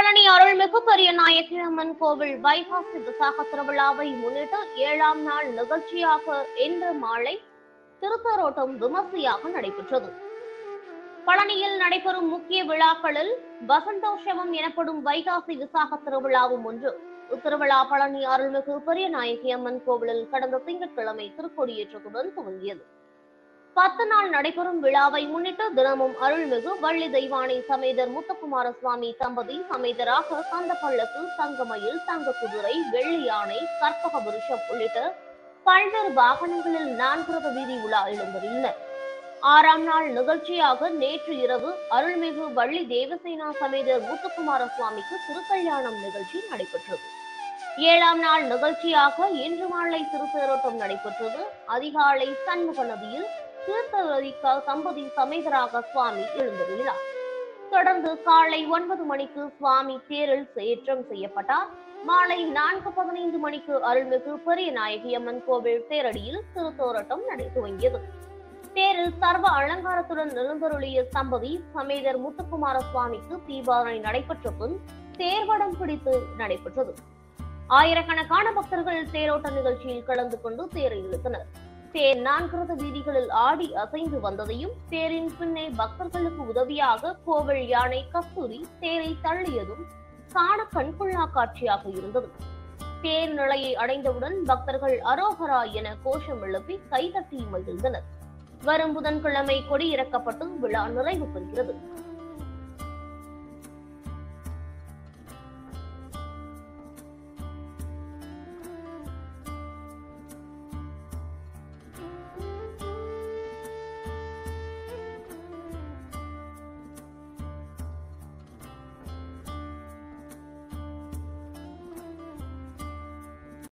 பழனி அருள்மிகு பெரிய நாயகி அம்மன் கோவில் வைகாசி விசாக திருவிழாவை முன்னிட்டு ஏழாம் நாள் நிகழ்ச்சியாக இன்று மாலை திருத்தரோட்டம் விமர்சையாக நடைபெற்றது பழனியில் நடைபெறும் முக்கிய விழாக்களில் வசந்தோற்சவம் எனப்படும் வைகாசி விசாக திருவிழாவும் ஒன்று இத்திருவிழா பழனி அருள்மிகு பெரிய நாயகி அம்மன் கோவிலில் கடந்த திங்கட்கிழமை திருக்கொடியேற்றத்துடன் துவங்கியது பத்து நாள் நடைபெறும் விழாவை முன்னிட்டு தினமும் அருள்மிகு வள்ளி தெய்வானை சமேதர் முத்துக்குமார சுவாமி தம்பதி சமேதராக கந்தப்பள்ளக்கு தங்கமயில் தங்க குதிரை வெள்ளி யானை கற்பக விருஷம் உள்ளிட்ட பல்வேறு வாகனங்களில் நான்கிரத வீதி உலா எழுந்தருளினர் ஆறாம் நாள் நிகழ்ச்சியாக நேற்று இரவு அருள்மிகு வள்ளி தேவசேனா சமேதர் முத்துக்குமார சுவாமிக்கு திருக்கல்யாணம் நிகழ்ச்சி நடைபெற்றது ஏழாம் நாள் நிகழ்ச்சியாக இன்று மாலை திருத்தேரோட்டம் நடைபெற்றது அதிகாலை சண்முக நதியில் தீர்த்தவரிக்க தம்பதி சமேதராக சுவாமி எழுந்தருளினார் தொடர்ந்து காலை ஒன்பது மணிக்கு சுவாமி தேரில் ஏற்றம் செய்யப்பட்டார் மாலை நான்கு பதினைந்து மணிக்கு அருள்மிகு பெரிய நாயகி அம்மன் கோவில் தேரடியில் திருத்தோரட்டம் நடை துவங்கியது தேரில் சர்வ அலங்காரத்துடன் எழுந்தருளிய சம்பதி சமேதர் முத்துக்குமார சுவாமிக்கு தீபாவளி நடைபெற்ற பின் தேர்வடம் பிடித்து நடைபெற்றது ஆயிரக்கணக்கான பக்தர்கள் தேரோட்ட நிகழ்ச்சியில் கலந்து கொண்டு தேரை இழுத்தனர் தேர் நான்கிரத வீதிகளில் ஆடி அசைந்து வந்ததையும் தேரின் பின்னே பக்தர்களுக்கு உதவியாக கோவில் யானை கஸ்தூரி தேரை தள்ளியதும் காண கண்கொள்ளா காட்சியாக இருந்தது தேர் நிலையை அடைந்தவுடன் பக்தர்கள் அரோகரா என கோஷம் எழுப்பி கைதட்டி மகிழ்ந்தனர் வரும் புதன்கிழமை கொடி இறக்கப்பட்டு விழா நிறைவு பெறுகிறது